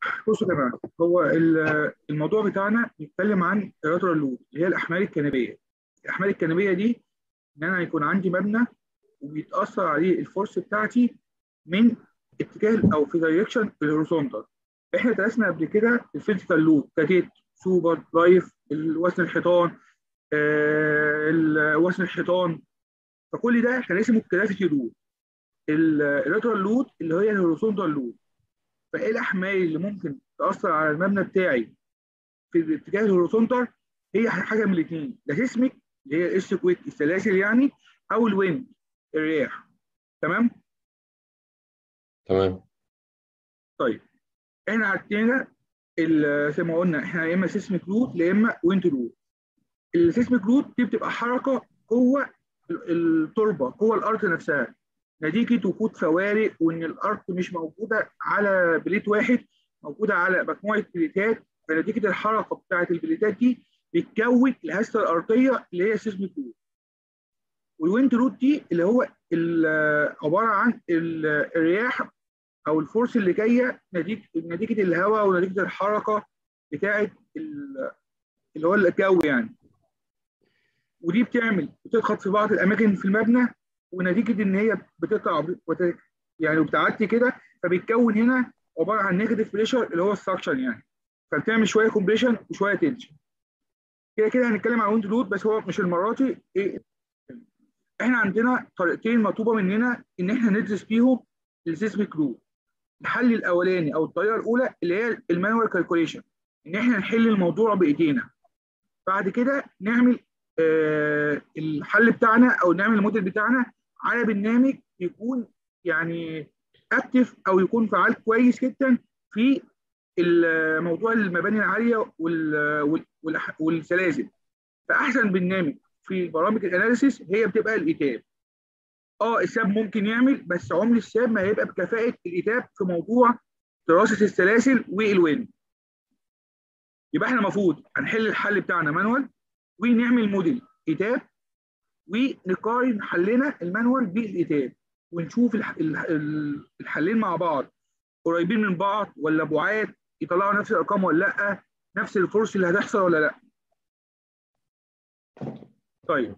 بصوا يا جماعه هو ال- الموضوع بتاعنا بيتكلم عن اللاترال لود اللي هي الاحمال الجانبيه الاحمال الجانبيه دي ان انا هيكون عندي مبنى وبيتاثر عليه الفورس بتاعتي من اتجاه او في دايركشن الهوريزونتال احنا درسنا قبل كده الفيزيكال لود كتيت سوبر لايف وزن الحيطان آه، ال- وزن الحيطان فكل ده كان اسمه الجرافيتي لود اللاترال لود اللي هي الهوريزونتال لود فايه الاحمال اللي ممكن تاثر على المبنى بتاعي في الاتجاه الهوريزونتال هي حاجه من الاثنين لا سيسميك اللي هي الاس كويك السلاسل يعني او الويند الرياح تمام تمام طيب احنا عندنا ال- زي ما قلنا احنا يا اما سيسميك لود يا اما ويند لود السيسميك لود دي بتبقى حركه جوه ال- التربه جوه الارض نفسها نتيجه وجود فوارق وان الارض مش موجوده على بليت واحد موجوده على مجموعه بليتات فنتيجه الحركه بتاعه البليتات دي بتكون الهسه الارضيه اللي هي السيسميك لود والويند لود دي اللي هو ال- عباره عن ال- الرياح او الفورس اللي جايه نتيجه نتيجه الهواء ونتيجه الحركه بتاعه ال- اللي هو الجو يعني ودي بتعمل بتضغط في بعض الاماكن في المبنى ونتيجه ان هي بتقطع وت- يعني وبتعدي كده فبيتكون هنا عباره عن نيجاتيف بريشر اللي هو السكشن يعني فبتعمل شويه كومبريشن وشويه تنشن كده كده هنتكلم عن ويند لود بس هو مش المره دي إيه احنا عندنا طريقتين مطلوبه مننا ان احنا ندرس بيهم السيسميك لود الحل الاولاني او الطريقه الاولى اللي هي المانوال كالكوليشن ان احنا نحل الموضوع بايدينا بعد كده نعمل آه الحل بتاعنا او نعمل الموديل بتاعنا على برنامج يكون يعني اكتف او يكون فعال كويس جدا في موضوع المباني العاليه وال- وال- والأح- والسلاسل فاحسن برنامج في برامج الاناليسيس هي بتبقى الايتاب اه الساب ممكن يعمل بس عمر الساب ما هيبقى بكفاءه الايتاب في موضوع دراسه السلاسل والوين يبقى احنا المفروض هنحل الحل بتاعنا مانوال ونعمل موديل ايتاب ونقارن حلنا المانوال بالايتاب ونشوف الح- الح- ال- الحلين مع بعض قريبين من بعض ولا بعاد يطلعوا نفس الارقام ولا لا نفس الفرص اللي هتحصل ولا لا طيب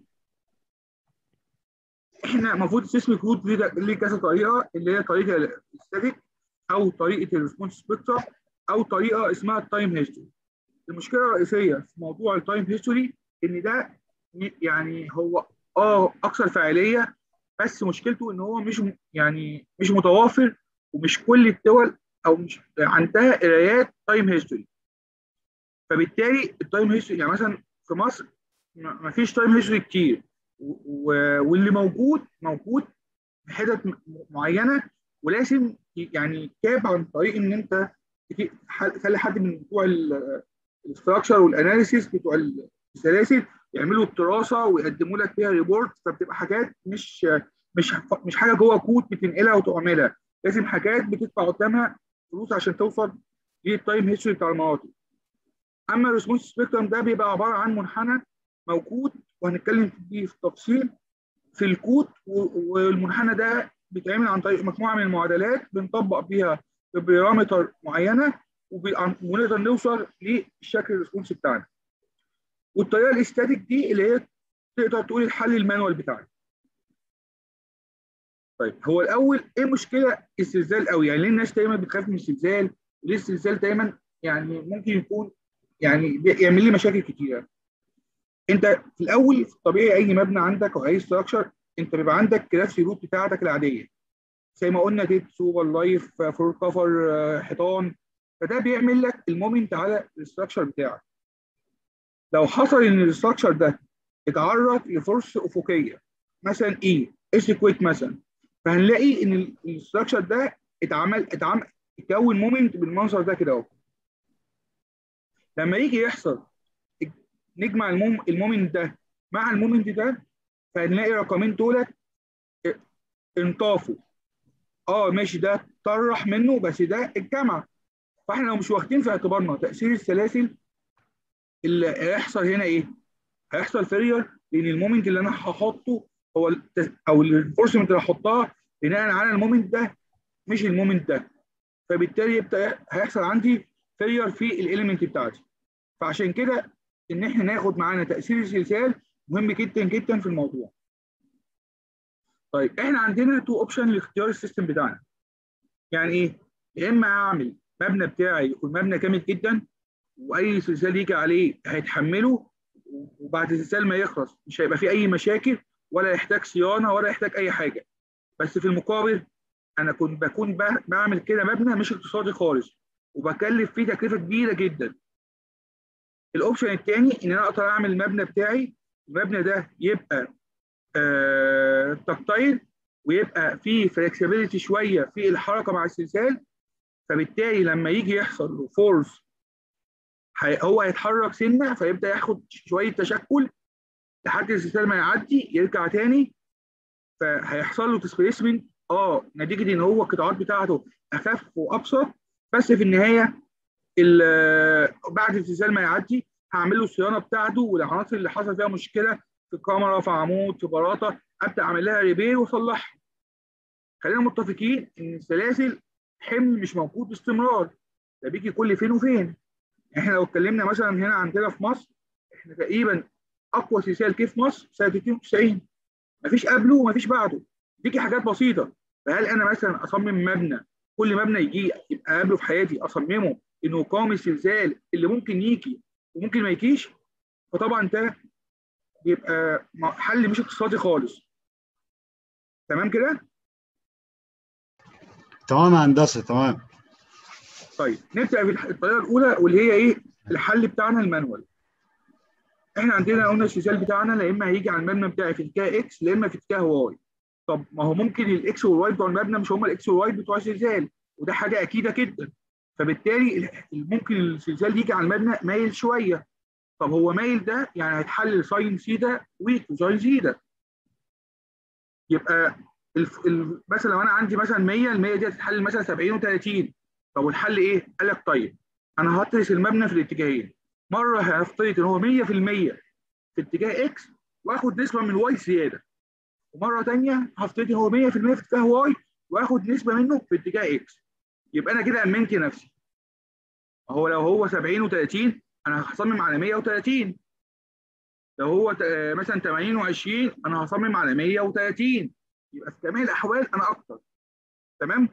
احنا المفروض السيسميك رود ليه ليه كذا طريقه اللي هي طريقه الاستاتيك او طريقه الريسبونس سبيكترم او طريقه اسمها التايم هيستوري المشكله الرئيسيه في موضوع التايم هيستوري ان ده م- يعني هو اه اكثر فاعليه بس مشكلته ان هو مش م- يعني مش متوافر ومش كل الدول او مش عندها قرايات تايم هيستوري فبالتالي التايم هيستوري يعني مثلا في مصر ما فيش تايم هيستوري كتير و- و- واللي موجود موجود في حتت م- معينه ولازم ي- يعني تاب عن طريق ان انت تجي- ح- تخلي حد من بتوع الاستراكشر والاناليسيس بتوع السلاسل يعملوا الدراسه ويقدموا لك فيها ريبورت فبتبقى حاجات مش مش مش حاجه جوه كود بتنقلها وتعملها لازم حاجات بتدفع قدامها فلوس عشان توصل للتايم هيستوري بتاع المناطق اما الريسبونس سبيكترم ده بيبقى عباره عن منحنى موجود وهنتكلم فيه في التفصيل في الكود و- والمنحنى ده بيتعمل عن طريق مجموعه من المعادلات بنطبق بيها ببارامتر معينه وبي- ونقدر نوصل للشكل الريسبونس بتاعنا والطريقه الاستاتيك دي اللي هي تقدر تقول الحل المانوال بتاعنا طيب هو الاول ايه مشكله الزلزال قوي يعني ليه الناس دايما بتخاف من الزلزال وليه الزلزال دايما يعني ممكن يكون يعني بيعمل لي مشاكل كتيره انت في الاول في الطبيعي اي مبنى عندك او اي ستراكشر انت بيبقى عندك كلاسي روت بتاعتك العاديه زي ما قلنا تيت سوبر لايف فور كفر آه، حيطان فده بيعمل لك المومنت على الاستراكشر بتاعك لو حصل ان الاستراكشر ده اتعرض لفرص افقيه مثلا ايه اس كويك مثلا فهنلاقي ان الاستراكشر ده اتعمل اتعمل اتكون مومنت بالمنظر ده كده اهو لما يجي يحصل نجمع الموم المومنت ده مع المومنت ده فهنلاقي رقمين دولت انطافوا اه ماشي ده طرح منه بس ده الجمع فاحنا لو مش واخدين في اعتبارنا تاثير السلاسل اللي هيحصل هنا ايه؟ هيحصل فيرير لان المومنت اللي انا هحطه هو الت- او الفورسمنت اللي هحطها بناء على المومنت ده مش المومنت ده فبالتالي يبدا هيحصل عندي فيلير في الاليمنت بتاعتي فعشان كده ان احنا ناخد معانا تاثير السلسال مهم جدا جدا في الموضوع طيب احنا عندنا تو اوبشن لاختيار السيستم بتاعنا يعني ايه يا اما اعمل مبنى بتاعي يكون مبنى كامل جدا واي سلسال يجي عليه هيتحمله وبعد السلسال ما يخلص مش هيبقى فيه اي مشاكل ولا يحتاج صيانه ولا يحتاج اي حاجه بس في المقابل انا كنت بكون بعمل كده مبنى مش اقتصادي خالص وبكلف فيه تكلفه كبيره جدا الاوبشن الثاني ان انا اقدر اعمل المبنى بتاعي المبنى ده يبقى آه تكتايل ويبقى فيه فلكسبيليتي شويه في الحركه مع السلسال فبالتالي لما يجي يحصل له فورس هو هيتحرك سنه فيبدا ياخد شويه تشكل لحد السلسال ما يعدي يرجع تاني فهيحصل له ديسبيسمنت اه نتيجه ان هو القطاعات بتاعته اخف وابسط بس في النهايه بعد الزلزال ما يعدي هعمل له الصيانه بتاعته والعناصر اللي حصل فيها مشكله في كاميرا في عمود في بلاطه ابدا اعمل لها ريبير واصلحها. خلينا متفقين ان السلاسل حمل مش موجود باستمرار ده بيجي كل فين وفين. احنا لو اتكلمنا مثلا هنا عندنا في مصر احنا تقريبا اقوى سلسال كيف في مصر سنه 92 مفيش قبله ومفيش بعده دي حاجات بسيطه فهل انا مثلا اصمم مبنى كل مبنى يجي يبقى قبله في حياتي اصممه انه يقاوم الزلزال اللي ممكن يجي وممكن ما يجيش فطبعا ده بيبقى حل مش اقتصادي خالص تمام كده؟ تمام يا هندسه تمام طيب نبدا بالطريقه الاولى واللي هي ايه؟ الحل بتاعنا المانوال احنا عندنا قلنا السلسال بتاعنا لا اما هيجي على المبنى بتاعي في اتجاه اكس لا اما في اتجاه واي طب ما هو ممكن الاكس والواي بتوع المبنى مش هم الاكس والواي بتوع الزلزال وده حاجه اكيده جدا فبالتالي ممكن الزلزال يجي على المبنى مايل شويه طب هو مايل ده يعني هيتحلل ساين سيدا ويك وساين سيدا يبقى الف... ال... مثلا لو انا عندي مثلا 100 ال 100 دي هتتحلل مثلا 70 و30 طب والحل ايه؟ قال لك طيب انا هدرس المبنى في الاتجاهين مره هفترض ان هو 100% في اتجاه اكس واخد نسبه من واي زياده ومره ثانيه هفترض ان هو 100% في اتجاه واي واخد نسبه منه في اتجاه اكس يبقى انا كده امنت نفسي هو لو هو 70 و30 انا هصمم على 130 لو هو مثلا 80 و20 انا هصمم على 130 يبقى في جميع الاحوال انا اكتر تمام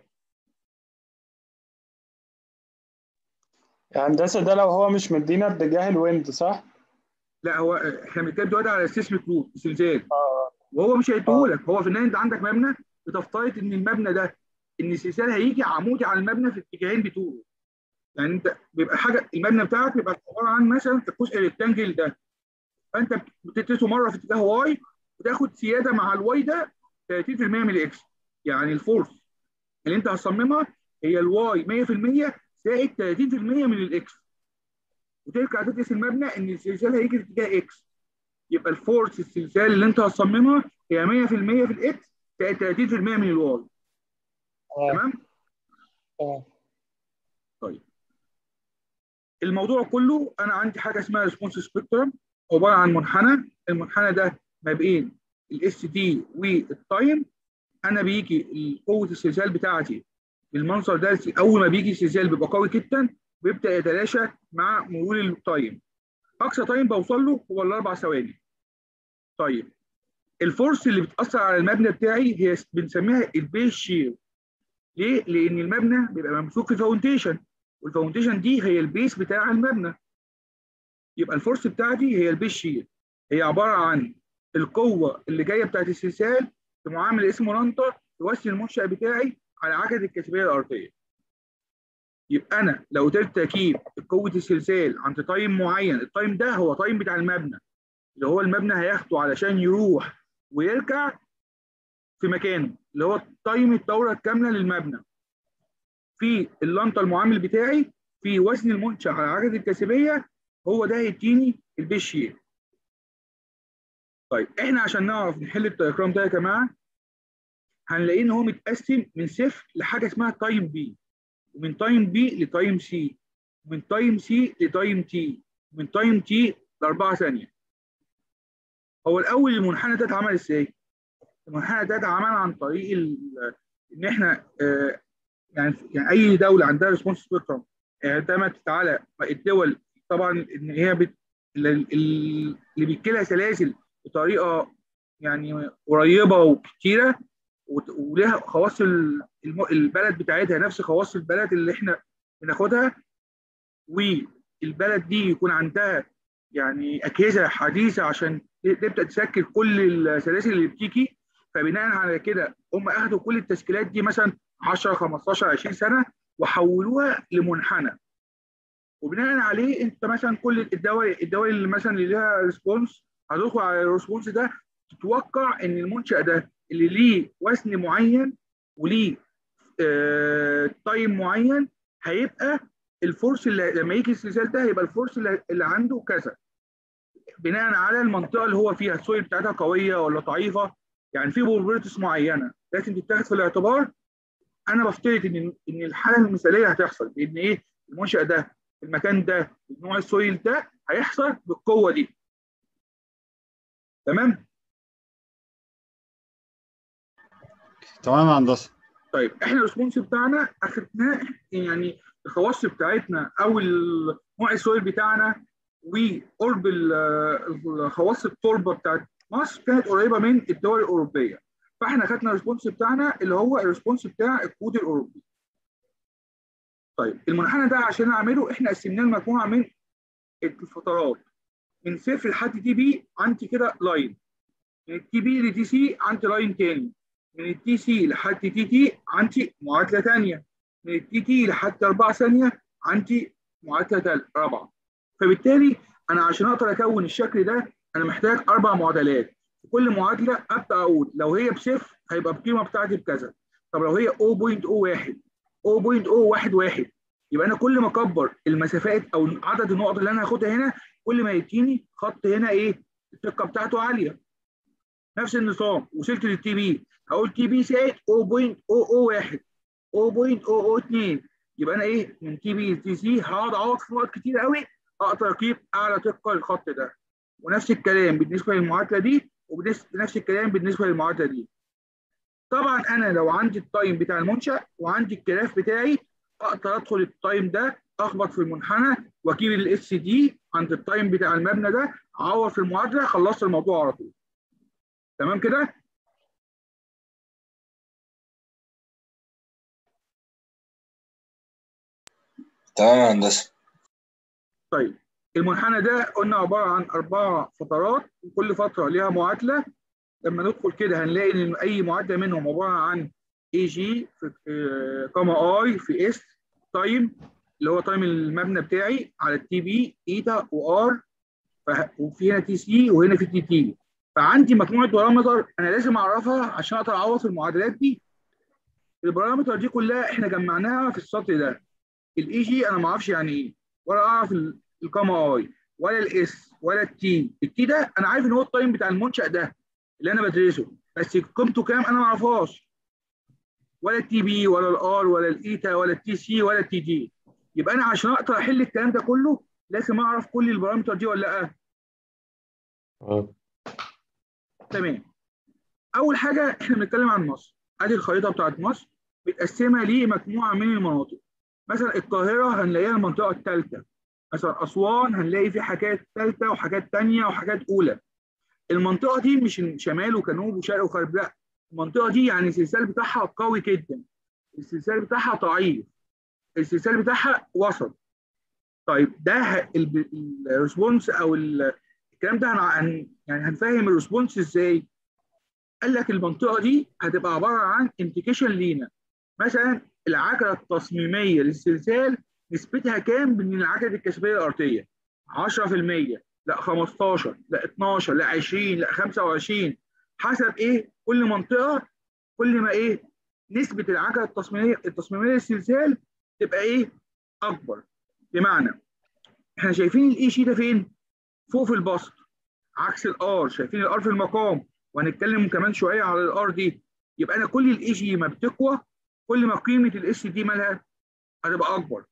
يا هندسه ده لو هو مش مدينا اتجاه الويند صح؟ لا هو احنا بنتكلم دلوقتي على السيسميك روت الزلزال اه وهو مش هيديهولك هو في النهايه انت عندك مبنى بتفترض ان المبنى ده ان السلسال هيجي عمودي على المبنى في الاتجاهين بتوعه يعني انت بيبقى حاجه المبنى بتاعك بيبقى عباره عن مثلا الجزء الريكتانجل ده فانت بتدرسه مره في اتجاه واي وتاخد زياده مع الواي ده 30% من الاكس يعني الفورس اللي انت هتصممها هي الواي 100% زائد 30% من الاكس وترجع تدرس المبنى ان السلسال هيجي في اتجاه اكس يبقى الفورس السلسال اللي انت هتصممها هي 100% في الاكس زائد 30% من الواي تمام؟ تمام طيب الموضوع كله انا عندي حاجه اسمها ريسبونس سبيكترم عباره عن منحنى المنحنى ده ما بين الاس دي والتايم انا بيجي قوه السلسال بتاعتي بالمنظر ده اول ما بيجي السلسال بيبقى قوي جدا ويبدا يتلاشى مع مرور التايم اقصى تايم بوصل له هو الاربع ثواني طيب الفورس اللي بتاثر على المبنى بتاعي هي بنسميها البيس شير ليه؟ لان المبنى بيبقى ممسوك في فاونديشن والفاونديشن دي هي البيس بتاع المبنى يبقى الفورس بتاعتي هي البيس شير هي عباره عن القوه اللي جايه بتاعت السلسال في معامل اسمه لانتا توسي المنشأ بتاعي على عجله الكثافيه الارضيه يبقى انا لو قدرت اجيب قوه السلسال عند تايم معين التايم ده هو تايم بتاع المبنى اللي هو المبنى هياخده علشان يروح ويرجع في مكانه اللي هو تايم الدوره الكامله للمبنى في اللنطه المعامل بتاعي في وزن المنشأ على عجله الكثافيه هو ده هيديني البيس شير طيب احنا عشان نعرف نحل الدياجرام ده يا جماعه هنلاقيه ان هو متقسم من صفر لحاجه اسمها تايم بي ومن تايم بي لتايم سي ومن تايم سي لتايم تي ومن تايم تي لاربعه ثانيه هو الاول المنحنى ده اتعمل ازاي؟ المنحنى ده اتعمل عن طريق ان احنا آه يعني يعني اي دوله عندها ريسبونس سبيكترم اعتمدت على الدول طبعا ان هي بت... اللي بيكلها سلاسل بطريقه يعني قريبه وكتيره ولها خواص البلد بتاعتها نفس خواص البلد اللي احنا بناخدها والبلد دي يكون عندها يعني اجهزه حديثه عشان تبدا تسكر كل السلاسل اللي بتيجي فبناء على كده هم اخذوا كل التشكيلات دي مثلا 10 15 20 سنه وحولوها لمنحنى وبناء عليه انت مثلا كل الدول الدول اللي مثلا اللي ليها ريسبونس هتدخل على الريسبونس ده تتوقع ان المنشا ده اللي ليه وزن معين وليه آه تايم معين هيبقى الفورس اللي لما يجي السلسال ده هيبقى الفورس اللي, اللي عنده كذا بناء على المنطقه اللي هو فيها السويل بتاعتها قويه ولا ضعيفه يعني في بروبرتيز معينه لازم تتاخد في الاعتبار انا بفترض ان ان الحاله المثاليه هتحصل بان ايه المنشا ده المكان ده نوع السويل ده هيحصل بالقوه دي تمام تمام يا هندسه طيب احنا الريسبونس بتاعنا اخدناه يعني الخواص بتاعتنا او نوع السويل بتاعنا وقرب الخواص التربه بتاعت مصر كانت قريبه من الدول الاوروبيه فاحنا خدنا الريسبونس بتاعنا اللي هو الريسبونس بتاع الكود الاوروبي طيب المنحنى ده عشان اعمله احنا قسمناه لمجموعه من الفترات من صفر لحد تي بي عندي كده لاين من التي بي لتي سي عندي لاين تاني من التي سي لحد تي تي عندي معادله ثانيه من التي تي لحد 4 ثانيه عندي معادله رابعه فبالتالي انا عشان اقدر اكون الشكل ده انا محتاج اربع معادلات في كل معادله ابدا اقول لو هي بصفر هيبقى القيمه بتاعتي بكذا طب لو هي 0.01 0.011 يبقى انا كل ما اكبر المسافات او عدد النقط اللي انا هاخدها هنا كل ما يديني خط هنا ايه الدقه بتاعته عاليه نفس النظام وصلت للتي بي هقول تي بي سايد 0.001 0.002 يبقى انا ايه من تي بي لتي سي هقعد اعوض في نقط كتير قوي اقدر اجيب اعلى دقه للخط ده ونفس الكلام بالنسبه للمعادله دي ونفس الكلام بالنسبه للمعادله دي طبعا انا لو عندي التايم بتاع المنشا وعندي الجراف بتاعي اقدر ادخل التايم ده اخبط في المنحنى واجيب الاس دي عند التايم بتاع المبنى ده اعوض في المعادله خلصت الموضوع على طول تمام كده تمام يا هندسه طيب المنحنى ده قلنا عباره عن اربع فترات وكل فتره ليها معادله لما ندخل كده هنلاقي ان اي معادله منهم عباره عن اي جي في كاما اي في اس تايم اللي هو تايم المبنى بتاعي على التي بي ايتا وار وفي هنا تي سي وهنا في تي تي فعندي مجموعه بارامتر انا لازم اعرفها عشان اقدر اعوض في المعادلات دي البارامتر دي كلها احنا جمعناها في السطر ده الاي جي انا ما اعرفش يعني ايه ولا اعرف الكاما اي ولا الاس ولا التي التي ده انا عارف ان هو التايم بتاع المنشا ده اللي انا بدرسه بس قيمته كام انا ما اعرفهاش ولا التي بي ولا الار ولا الايتا ولا التي سي ولا التي دي يبقى انا عشان اقدر احل الكلام ده كله لازم اعرف كل البارامتر دي ولا لا اه تمام اول حاجه احنا بنتكلم عن مصر ادي الخريطه بتاعت مصر متقسمه لمجموعه من المناطق مثلا القاهره هنلاقيها المنطقه الثالثه مثلا اسوان هنلاقي في حاجات ثالثه وحاجات ثانيه وحاجات اولى المنطقه دي مش شمال وجنوب وشرق وغرب لا المنطقه دي يعني السلسال بتاعها قوي جدا السلسال بتاعها ضعيف السلسال بتاعها وسط طيب ده الريسبونس او الكلام ده هن يعني هنفهم الريسبونس ازاي قال لك المنطقه دي هتبقى عباره عن انديكيشن لينا مثلا العجله التصميميه للسلسال نسبتها كام من العجله الكثافيه الارضيه 10% لا 15 لا 12 لا 20 لا 25 حسب ايه كل منطقه كل ما ايه نسبه العجله التصميميه التصميميه للسلسال تبقى ايه اكبر بمعنى احنا شايفين الاي شي ده فين فوق في البسط عكس الار شايفين الار في المقام وهنتكلم كمان شويه على الار دي يبقى انا كل الاي جي ما بتقوى كل ما قيمه الاس دي مالها هتبقى اكبر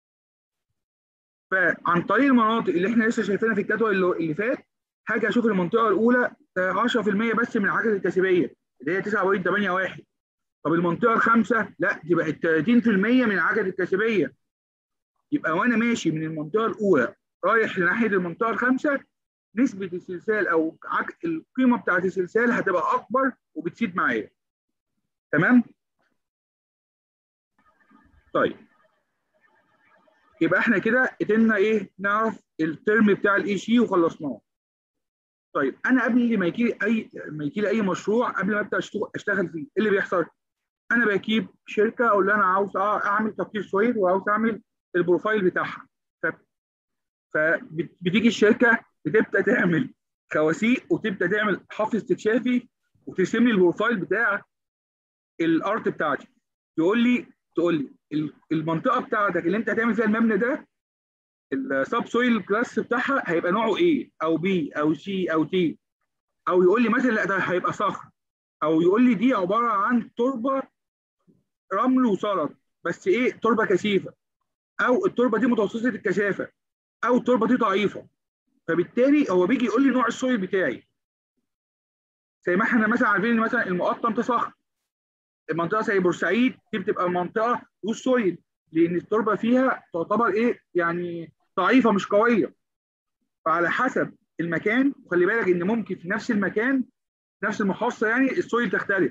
فعن طريق المناطق اللي احنا لسه شايفينها في الجدول اللي فات هاجي اشوف المنطقه الاولى 10% بس من العجله الكثيفيه اللي هي 9.81 طب المنطقه الخامسه لا دي بقت 30% من العجله الكاسبيه يبقى وانا ماشي من المنطقه الاولى رايح لناحيه المنطقه الخامسه نسبه السلسال او عج... القيمه بتاعت السلسال هتبقى اكبر وبتزيد معايا تمام طيب يبقى احنا كده قدرنا ايه نعرف الترم بتاع الاي سي وخلصناه طيب انا قبل ما يجي لي اي ما يجي لي اي مشروع قبل ما ابدا أشتغل- اشتغل فيه ايه اللي بيحصل انا بجيب شركه اقول لها انا عاوز أع- اعمل تفكير سويد وعاوز اعمل البروفايل بتاعها ف فبتيجي الشركه بتبدا تعمل خواسيق وتبدا تعمل حفظ استكشافي وترسم لي البروفايل بتاع الارت بتاعتي يقول لي تقول لي ال- المنطقه بتاعتك اللي انت هتعمل فيها المبنى ده السب سويل كلاس بتاعها هيبقى نوعه ايه او بي او سي او تي او يقول لي مثلا لا ده هيبقى صخر او يقول لي دي عباره عن تربه رمل وصلت بس ايه تربه كثيفه او التربه دي متوسطه الكثافه او التربه دي ضعيفه فبالتالي هو بيجي يقول لي نوع السويل بتاعي زي ما احنا مثلا عارفين ان مثلا المقطم ده صخر المنطقه زي بورسعيد دي بتبقى منطقه وش سويل لان التربه فيها تعتبر ايه يعني ضعيفه مش قويه فعلى حسب المكان وخلي بالك ان ممكن في نفس المكان نفس المحافظه يعني السويل تختلف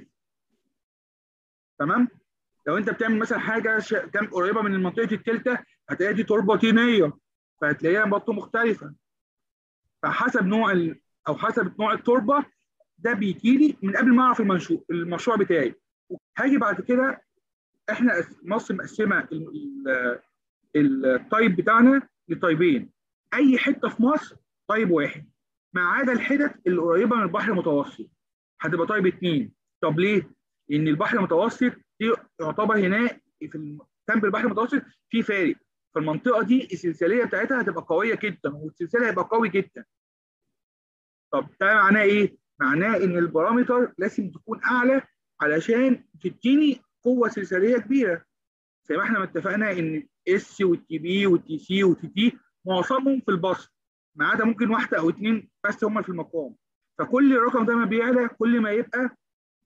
تمام لو انت بتعمل مثلا حاجه ش... كان قريبه من منطقه التلته هتلاقي دي تربه طينيه فهتلاقيها برضه مختلفه فحسب نوع ال... او حسب نوع التربه ده بيجي لي من قبل ما اعرف المنشور المشروع بتاعي هاجي بعد كده احنا أس- مصر مقسمه ال- ال- التايب بتاعنا لتايبين اي حته في مصر تايب واحد ما عدا الحتت اللي قريبه من البحر المتوسط هتبقى تايب اثنين طب ليه؟ لان البحر المتوسط دي يعتبر هنا في الم- جنب البحر المتوسط في فارق فالمنطقه دي السلساليه بتاعتها هتبقى قويه جدا والسلسال هيبقى قوي جدا طب ده معناه ايه؟ معناه ان البارامتر لازم تكون اعلى علشان تديني قوه سلساليه كبيره زي ما احنا ما اتفقنا ان اس والتي بي والتي سي والتي تي معظمهم في البسط ما عدا ممكن واحده او اثنين بس هم في المقام فكل الرقم ده ما بيعلى كل ما يبقى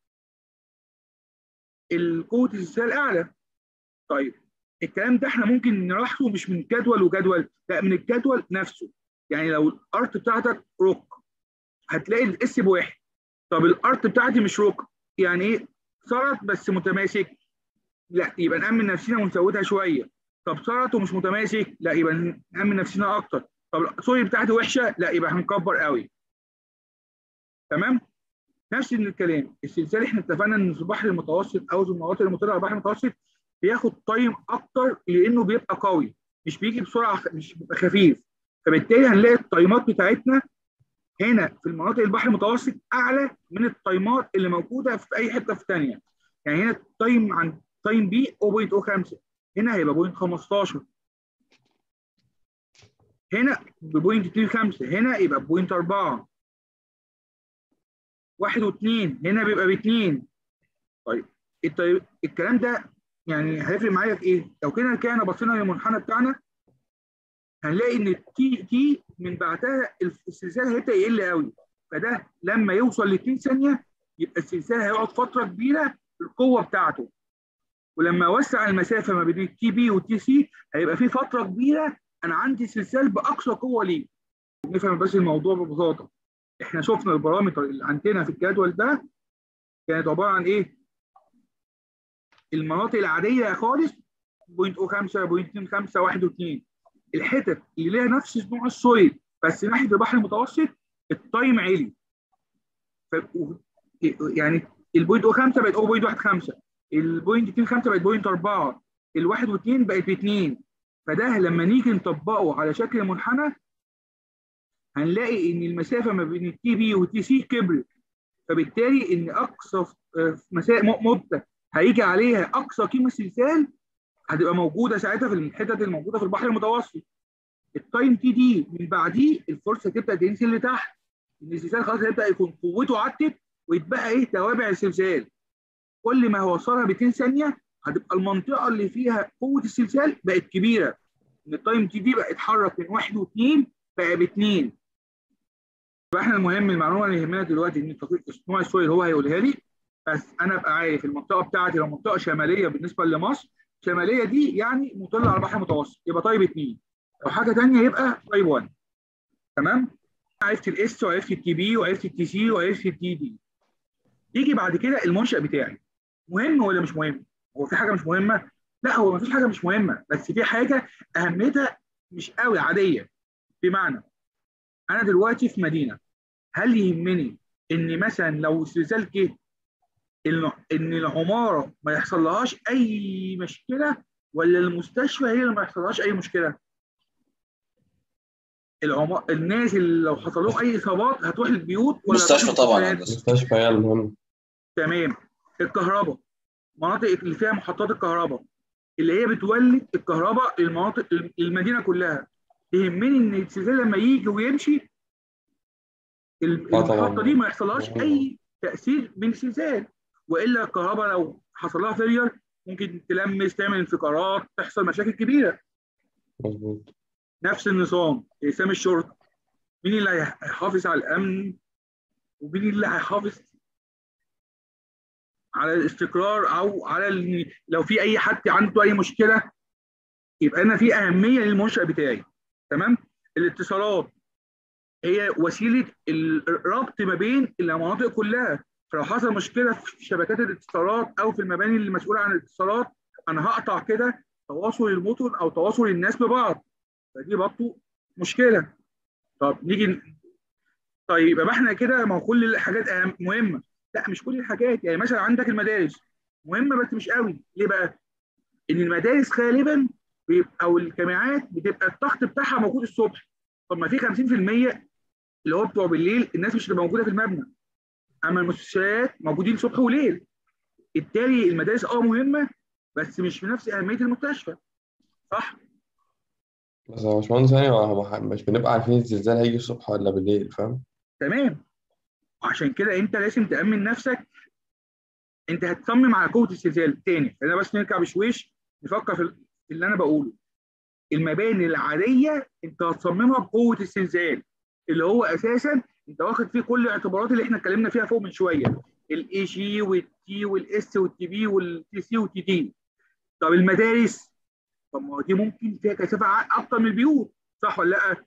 القوه السلسال اعلى طيب الكلام ده احنا ممكن نلاحظه مش من جدول وجدول لا من الجدول نفسه يعني لو الارت بتاعتك روك هتلاقي الاس بواحد طب الارت بتاعتي مش روك يعني ايه صارت بس متماسك لا يبقى نأمن نفسنا ونزودها شويه طب صارت ومش متماسك لا يبقى نأمن نفسنا اكتر طب السوري بتاعتي وحشه لا يبقى هنكبر قوي تمام نفس الكلام السلسال احنا اتفقنا ان في البحر المتوسط او في المناطق المطله على البحر المتوسط بياخد تايم اكتر لانه بيبقى قوي مش بيجي بسرعه مش بيبقى خفيف فبالتالي هنلاقي التايمات بتاعتنا هنا في المناطق البحر المتوسط اعلى من التايمات اللي موجوده في اي حته في ثانيه يعني هنا التايم عن تايم بي 0.05 هنا هيبقى 0.15 هنا ب 0.25 هنا يبقى ب 0.4 واحد واثنين هنا بيبقى باثنين طيب الطيب الكلام ده يعني هيفرق معايا في ايه؟ لو كده كان بصينا للمنحنى بتاعنا هنلاقي ان التي تي من بعدها السلسال هيبدا يقل قوي فده لما يوصل ل 2 ثانيه يبقى السلسال هيقعد فتره كبيره القوه بتاعته ولما اوسع المسافه ما بين التي بي والتي سي هيبقى في فتره كبيره انا عندي سلسال باقصى قوه ليه نفهم بس الموضوع ببساطه احنا شفنا البارامتر اللي عندنا في الجدول ده كانت عباره عن ايه المناطق العاديه خالص 0.05 0.25 1 و2 الحتت اللي ليها نفس نوع السويل بس ناحيه البحر المتوسط التايم عالي ف... يعني البوينت 5 بقت 0.15 البوينت 25 بقت بوينت 4 الواحد واثنين بقت باثنين فده لما نيجي نطبقه على شكل منحنى هنلاقي ان المسافه ما بين التي بي والتي سي كبرت فبالتالي ان اقصى مسافه مده هيجي عليها اقصى قيمه سلسال هتبقى موجوده ساعتها في الحتت الموجوده في البحر المتوسط التايم تي دي من بعديه الفرصه تبدا تنزل لتحت ان السلسال خلاص هيبدا يكون قوته عدت ويتبقى ايه توابع السلسال كل ما هوصلها ب 2 ثانيه هتبقى المنطقه اللي فيها قوه السلسال بقت كبيره ان التايم تي دي بقى اتحرك من واحد واثنين بقى باثنين يبقى احنا المهم المعلومه اللي يهمنا دلوقتي ان نوع السويل هو هيقولها لي بس انا ابقى عارف المنطقه بتاعتي لو منطقه شماليه بالنسبه لمصر شماليه دي يعني مطله على البحر المتوسط يبقى طيب 2 لو حاجه ثانيه يبقى طيب 1 تمام عرفت الاس وعرفت التي بي وعرفت التي سي وعرفت التي دي يجي بعد كده المنشأ بتاعي مهم ولا مش مهم؟ هو في حاجه مش مهمه؟ لا هو مفيش حاجه مش مهمه بس في حاجه اهميتها مش قوي عاديه بمعنى انا دلوقتي في مدينه هل يهمني ان مثلا لو زلزال جه ان ان العماره ما يحصل لهاش اي مشكله ولا المستشفى هي اللي ما يحصلهاش اي مشكله؟ العم... الناس اللي لو حصل لهم اي اصابات هتروح البيوت ولا مستشفى هتروح طبعا يا المستشفيات؟ هندسة المستشفى هي المهم تمام الكهرباء مناطق اللي فيها محطات الكهرباء اللي هي بتولد الكهرباء للمناطق المدينه كلها يهمني ان الزلزال لما يجي ويمشي ال- آه طبعاً. المحطه دي ما يحصلهاش اي تاثير من الزلزال والا الكهرباء لو حصل لها فيلير ممكن تلمس تعمل انفجارات تحصل مشاكل كبيره مظبوط نفس النظام اقسام الشرطه مين اللي هيحافظ على الامن ومين اللي هيحافظ على الاستقرار او على ال- لو في اي حد عنده اي مشكله يبقى انا في اهميه للمنشا بتاعي تمام الاتصالات هي وسيله الربط ما بين المناطق كلها فلو حصل مشكله في شبكات الاتصالات او في المباني اللي مسؤوله عن الاتصالات انا هقطع كده تواصل المدن او تواصل الناس ببعض فدي برضه مشكله طب نيجي ن- طيب يبقى احنا كده ما هو كل الحاجات أهم- مهمه لا مش كل الحاجات يعني مثلا عندك المدارس مهمه بس مش قوي ليه بقى؟ ان المدارس غالبا بيبقى او الجامعات بتبقى الضغط بتاعها موجود الصبح طب ما في 50% اللي هو بتوع بالليل الناس مش هتبقى موجوده في المبنى اما المستشفيات موجودين صبح وليل بالتالي المدارس اه مهمه بس مش بنفس اهميه المستشفى صح؟ بس يا باشمهندس يعني هو- هو مش بنبقى عارفين الزلزال هيجي الصبح ولا بالليل فاهم تمام وعشان كده انت لازم تامن نفسك انت هتصمم على قوه الزلزال تاني خلينا بس نرجع بشويش نفكر في في اللي انا بقوله المباني العاديه انت هتصممها بقوه الزلزال اللي هو اساسا انت واخد فيه كل الاعتبارات اللي احنا اتكلمنا فيها فوق من شويه الاي جي والتي والاس والتي بي والتي سي والتي دي طب المدارس طب ما هو دي ممكن فيها كثافه ع- اكتر من البيوت صح ولا لا؟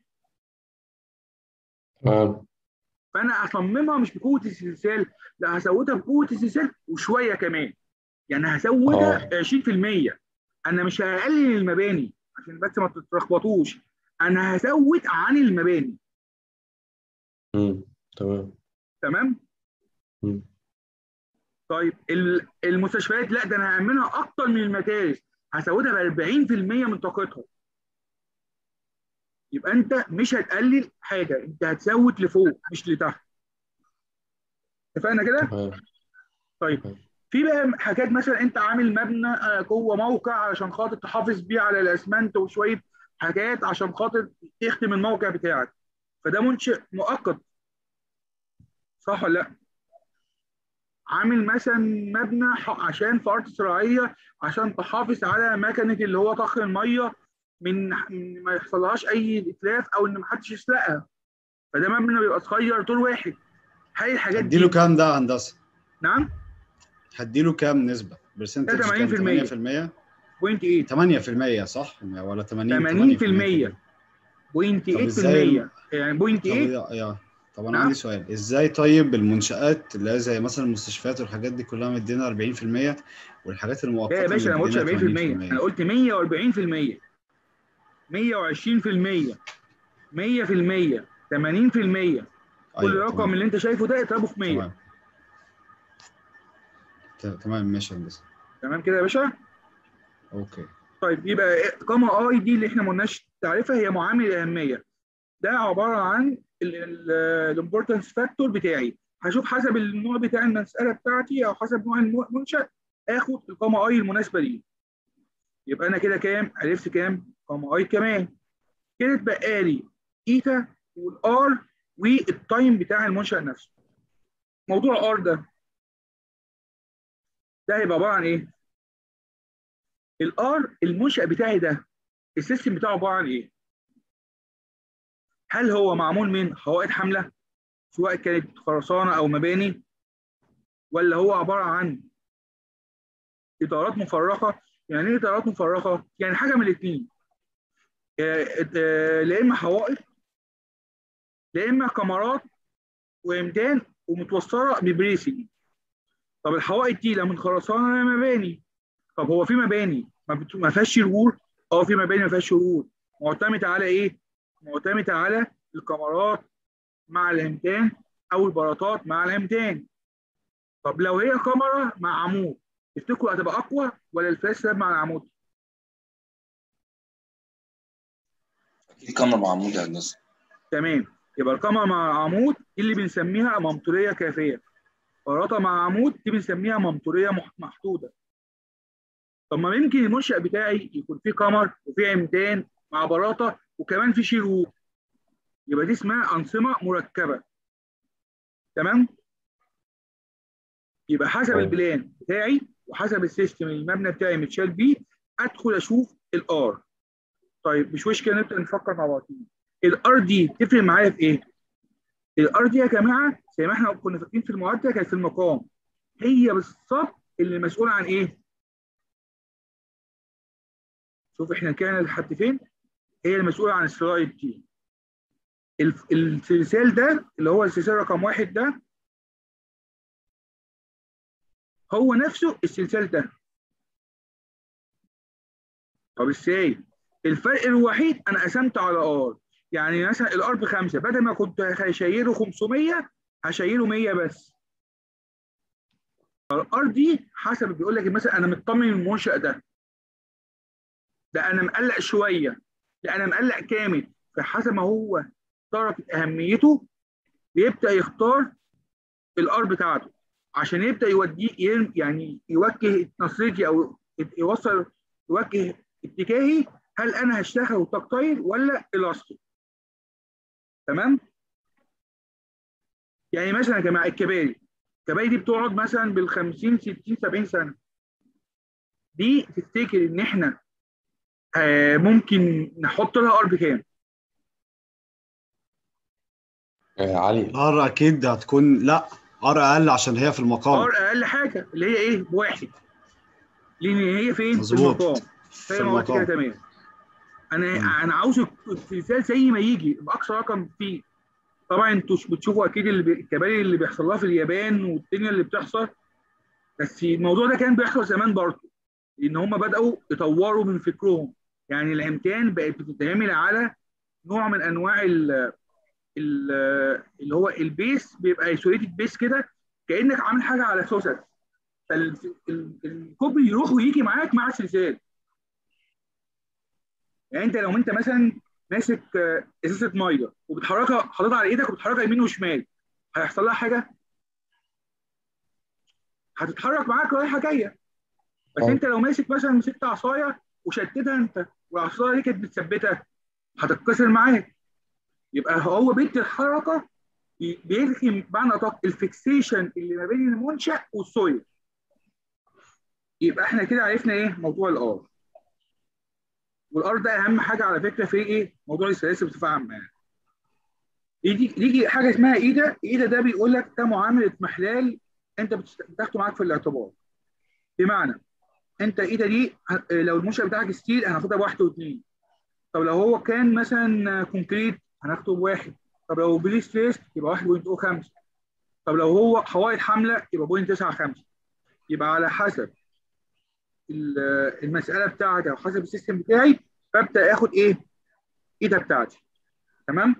تمام فانا اصممها مش بقوه الزلزال لا هزودها بقوه الزلزال وشويه كمان يعني هزودها 20% انا مش هقلل المباني عشان بس ما تتلخبطوش انا هزود عن المباني امم تمام تمام مم. طيب ال- المستشفيات لا ده انا هعملها اكتر من المدارس هزودها ب 40% من طاقتها يبقى انت مش هتقلل حاجه انت هتزود لفوق مش لتحت اتفقنا كده تمام طيب في بقى حاجات مثلا انت عامل مبنى آه، جوه موقع علشان خاطر تحافظ بيه على الاسمنت وشويه حاجات عشان خاطر تخدم الموقع بتاعك فده منشئ مؤقت صح ولا لا؟ عامل مثلا مبنى ح- عشان في ارض زراعيه عشان تحافظ على مكنه اللي هو ضخ الميه من من ما يحصلهاش اي اتلاف او ان محدش يسرقها فده مبنى بيبقى صغير دور واحد هاي الحاجات دي هديله كام ده هندسه؟ نعم هديله كام نسبه؟ برسنتج ده كام 80%. بوينت 8 8% صح ولا 80 80% بوينت طب إزاي 8% يعني بوينت طب 8 إيه- يا طب انا نعم. عندي سؤال ازاي طيب المنشآت اللي هي زي مثلا المستشفيات والحاجات دي كلها مدينا 40% والحاجات المؤقته لا يا باشا انا ما قلتش 40% مدينا انا قلت 140% 120% 100% 80% كل أيوة، رقم تمام. اللي انت شايفه ده اضربه في 100 تمام ت- تمام ماشي يا هندسه تمام كده يا باشا اوكي طيب يبقى قامة اي دي اللي احنا ما قلناش تعريفها هي معامل الاهميه ده عباره عن الامبورتنس فاكتور بتاعي هشوف حسب النوع بتاع المساله بتاعتي او حسب نوع المنشا اخد القامه اي المناسبه ليه يبقى انا كده كام عرفت كام قامه اي كمان كده اتبقى لي ايتا والار والتايم بتاع المنشا نفسه موضوع ار ده ده هيبقى عباره عن ايه الار المنشا بتاعي ده السيستم بتاعه عباره عن ايه هل هو معمول من حوائط حامله سواء كانت خرسانه او مباني ولا هو عباره عن اطارات مفرغه يعني ايه اطارات مفرغه يعني حاجه من الاثنين لا اما حوائط لا اما كاميرات وامدان ومتوصله ببريسنج طب الحوائط دي لا من خرسانه لا مباني طب هو في مباني ما, بت... ما فيهاش شرور اه في مباني ما فيهاش شرور معتمده على ايه معتمده على الكاميرات مع الامتان او البلاطات مع الامتان طب لو هي كاميرا مع عمود تفتكروا هتبقى اقوى ولا الفلاش سلاب مع العمود اكيد كاميرا مع عمود يا هندسه تمام يبقى الكاميرا مع العمود دي اللي بنسميها ممطوريه كافيه بلاطه مع عمود دي بنسميها ممطوريه محدوده طب ما يمكن المنشأ بتاعي يكون فيه كمر وفيه امتان مع بلاطه وكمان في شيرور يبقى دي اسمها انظمه مركبه تمام يبقى حسب البلان بتاعي وحسب السيستم المبنى بتاعي متشال بيه ادخل اشوف الار طيب مش مشكله نبدا نفكر مع بعض الار دي تفرق معايا في ايه؟ الار دي يا جماعه زي ما احنا كنا فاكرين في المعادله كانت في المقام هي بالظبط اللي مسؤوله عن ايه؟ شوف احنا كان لحد فين؟ هي المسؤوله عن السلايد دي السلسال ده اللي هو السلسال رقم واحد ده هو نفسه السلسال ده طب ازاي؟ الفرق الوحيد انا قسمت على ار يعني مثلا الار بخمسه بدل ما كنت هشيله 500 هشيله 100 بس الار دي حسب بيقول لك مثلا انا مطمن المنشأ ده ده انا مقلق شويه لا انا مقلق كامل فحسب ما هو درجه اهميته بيبدا يختار الار بتاعته عشان يبدا يوديه يعني يوجه نصرتي او يوصل يوجه اتجاهي هل انا هشتغل تكتايل ولا الاستيك تمام يعني مثلا يا جماعه الكباري الكباري دي بتقعد مثلا بال 50 60 70 سنه دي تفتكر ان احنا آه ممكن نحط لها ار بكام؟ آه علي ار اكيد هتكون لا ار اقل عشان هي في المقام ار اقل حاجه اللي هي ايه؟ بواحد لان هي فين؟ مظبوط. في المقام في فهي ما قلت كده المقام تمام انا مم. انا عاوز التلفاز زي ما يجي باقصى رقم فيه طبعا انتوا بتشوفوا اكيد اللي بي... الكباري اللي بيحصل لها في اليابان والدنيا اللي بتحصل بس الموضوع ده كان بيحصل زمان برضه لان هم بداوا يطوروا من فكرهم يعني الامتان بقت بتتعمل على نوع من انواع ال ال اللي هو البيس بيبقى ايسوليتد بيس كده كانك عامل حاجه على سوست فالكوبري يروح ويجي معاك مع السلسال يعني انت لو انت مثلا ماسك آه، ازازه ميه وبتحركها حاططها على ايدك وبتحركها يمين وشمال هيحصل لها حاجه هتتحرك معاك رايحه جايه بس اه. انت لو ماسك مثلا مسكت عصايه وشدتها انت والعصايه دي كانت متثبته هتتكسر معاك يبقى هو بيدي الحركه بي- بيلغي بمعنى ادق الفيكسيشن اللي ما بين المنشا والسويل يبقى احنا كده عرفنا ايه موضوع الار والار ده اهم حاجه على فكره في ايه موضوع السلاسل بصفه عامه يعني يجي يجي حاجه اسمها ايدا ايدا ده بيقول لك ده معامله محلال انت بتست- بتاخده معاك في الاعتبار بمعنى انت ايدا دي ه- لو المنشأ بتاعك ستيل هناخدها بواحد واثنين طب لو هو كان مثلا كونكريت هناخده بواحد طب لو بليس فيست يبقى 1.05 طب لو هو حوائط حامله يبقى 0.95 يبقى على حسب ال- المساله بتاعتي او حسب السيستم بتاعي ببدا اخد ايه؟ ايدا بتاعتي تمام؟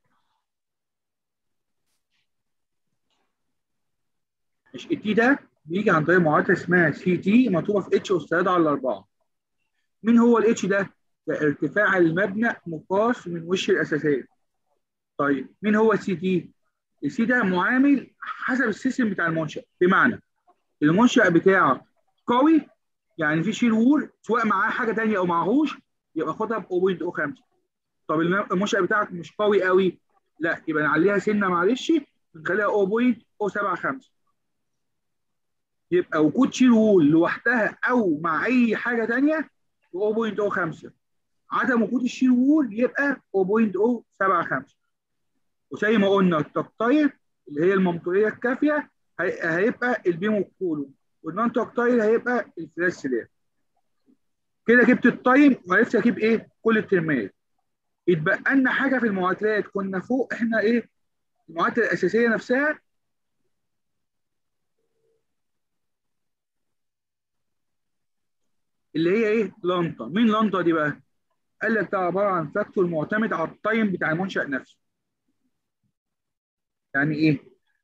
مش التي ده بيجي عن طريق معادله اسمها سي تي مضروبه في اتش استاذ على الاربعه. مين هو الاتش ده؟ ده ارتفاع المبنى مقاس من وش الاساسات. طيب مين هو السي تي؟ السي ده معامل حسب السيستم بتاع المنشأ بمعنى المنشأ بتاعك قوي يعني في شيل وول سواء معاه حاجه ثانيه او معهوش يبقى خدها ب 0.05 طب الم- المنشأ بتاعك مش قوي قوي لا يبقى نعليها سنه معلش نخليها 0.075 يبقى وجود شيل وول لوحدها او مع اي حاجه ثانيه ب 0.05 عدم وجود الشيل وول يبقى 0.075 وزي ما قلنا التقطير اللي هي الممطوريه الكافيه هي- هيبقى البيم والكولوم والنون تاكتايل هيبقى الفلاش سلاب كده جبت التايم وعرفت اجيب ايه كل الترمات يتبقى لنا حاجه في المعادلات كنا فوق احنا ايه المعادله الاساسيه نفسها اللي هي ايه لانتا مين لانتا دي بقى قال لك ده عباره عن فاكتور معتمد على التايم بتاع المنشأ نفسه يعني ايه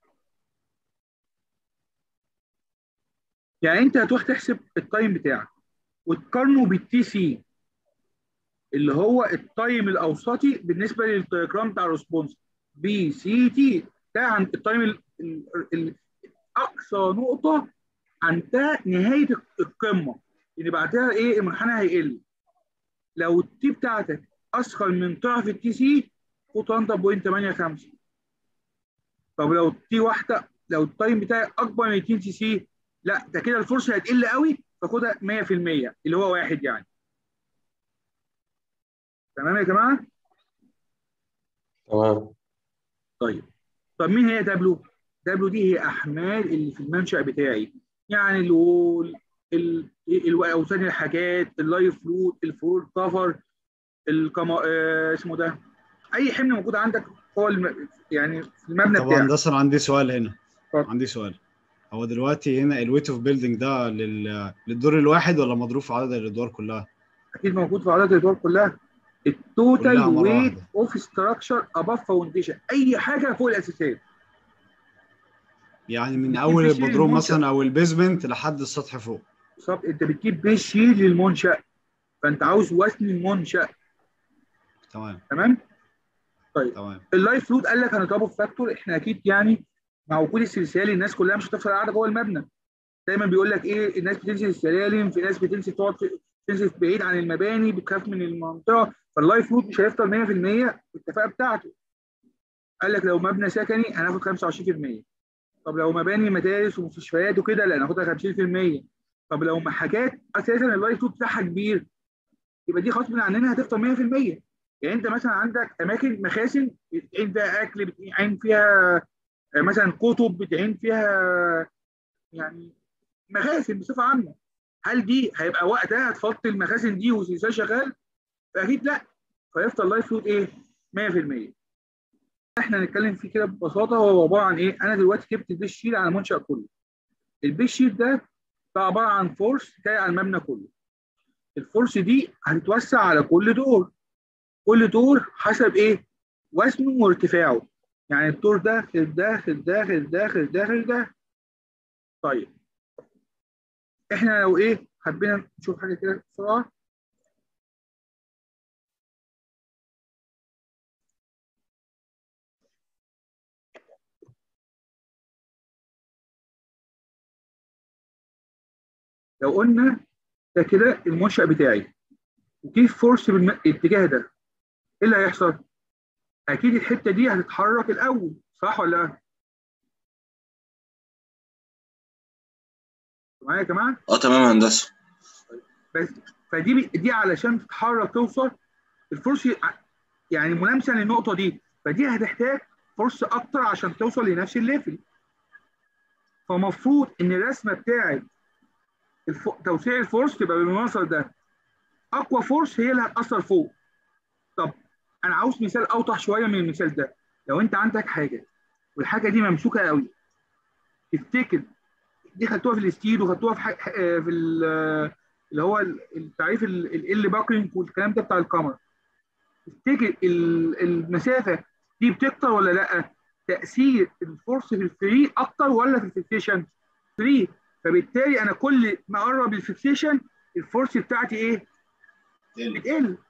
يعني انت هتروح تحسب التايم بتاعك وتقارنه بالتي سي اللي هو التايم الاوسطي بالنسبه للدياجرام بتاع الريسبونس بي سي تي ده عن التايم ال- ال- ال- اقصى نقطه عندها نهايه القمه اللي بعدها ايه المنحنى هيقل لو التي بتاعتك اصغر من ضعف التي سي خد 1.85 طب لو التي واحده لو التايم بتاعي اكبر من 2 تي سي لا ده كده الفرصه هتقل قوي فخدها 100% اللي هو واحد يعني تمام يا جماعه تمام طيب طب مين هي دبليو دبليو دي هي احمال اللي في المنشأ بتاعي يعني الوول ال- ال- اوزان الحاجات اللايف فلوت الفلور كفر الكما آه اسمه ده اي حمل موجود عندك هو الم... يعني في المبنى طب بتاعك هندسه أنا عندي سؤال هنا اتفضل. عندي سؤال هو دلوقتي هنا الويت اوف بيلدينج ده لل... للدور الواحد ولا مضروب في عدد الادوار كلها؟ اكيد موجود في عدد الادوار كلها التوتال كلها مرة ويت واحدة. اوف ستراكشر اباف فاونديشن اي حاجه فوق الاساسات يعني من بتجيب اول بشيل البدروم المنشأ. مثلا او البيزمنت لحد السطح فوق بالظبط انت بتجيب بيس شيل للمنشأ فانت عاوز وزن المنشأ تمام تمام طيب تمام اللايف فلوت قال لك هنضربه في فاكتور احنا اكيد يعني مع وجود السلسال الناس كلها مش هتفضل قاعده جوه المبنى دايما بيقول لك ايه الناس بتنزل السلالم في ناس بتنزل تقعد في- تنزل بعيد عن المباني بتخاف من المنطقه فاللايف فلوت مش هيفضل 100% الكفاءه بتاعته قال لك لو مبنى سكني هناخد 25% طب لو مباني مدارس ومستشفيات وكده لا ناخدها 50% طب لو حاجات اساسا اللايف فلوت بتاعها كبير يبقى دي غصب عننا هتفضل 100% يعني انت مثلا عندك اماكن مخازن بتعين فيها اكل بتعين فيها آه، مثلا كتب بتعين فيها يعني مخازن بصفه عامه هل دي هيبقى وقتها هتفضي المخازن دي والسلسال شغال؟ اكيد لا فيفضل لايف فلوت ايه؟ 100% احنا هنتكلم فيه كده ببساطه هو عباره عن ايه؟ انا دلوقتي جبت البيش شيل على المنشا كله البيش شيل ده ده عباره عن فورس جاي على المبنى كله الفورس دي هتتوسع على كل دور كل دور حسب ايه؟ وزنه وارتفاعه يعني الدور داخل داخل داخل داخل داخل ده طيب احنا لو ايه حبينا نشوف حاجه كده بسرعه لو قلنا ده كده المنشأ بتاعي وفي فورس بالاتجاه ده ايه اللي هيحصل؟ اكيد الحته دي هتتحرك الاول صح ولا لا؟ معايا يا جماعه؟ اه تمام يا هندسه بس فدي بي- دي علشان تتحرك توصل الفرصه يعني ملامسه للنقطه دي فدي هتحتاج فرصه اكتر عشان توصل لنفس الليفل فمفروض ان الرسمه بتاعت الف... توسيع الفورس تبقى بالمنظر ده اقوى فورس هي اللي هتاثر فوق طب انا عاوز مثال اوضح شويه من المثال ده لو انت عندك حاجه والحاجه دي ممسوكه قوي تفتكر دي خدتوها في الستيل وخدتوها في ح... في ال- اللي هو التعريف ال باكرينج والكلام ده بتاع الكاميرا تفتكر ال- المسافه دي بتكتر ولا لا؟ تاثير الفورس في الفري اكتر ولا في الفيكسيشن؟ فري فبالتالي انا كل ما اقرب للفيكسيشن الفورس بتاعتي ايه؟ بتقل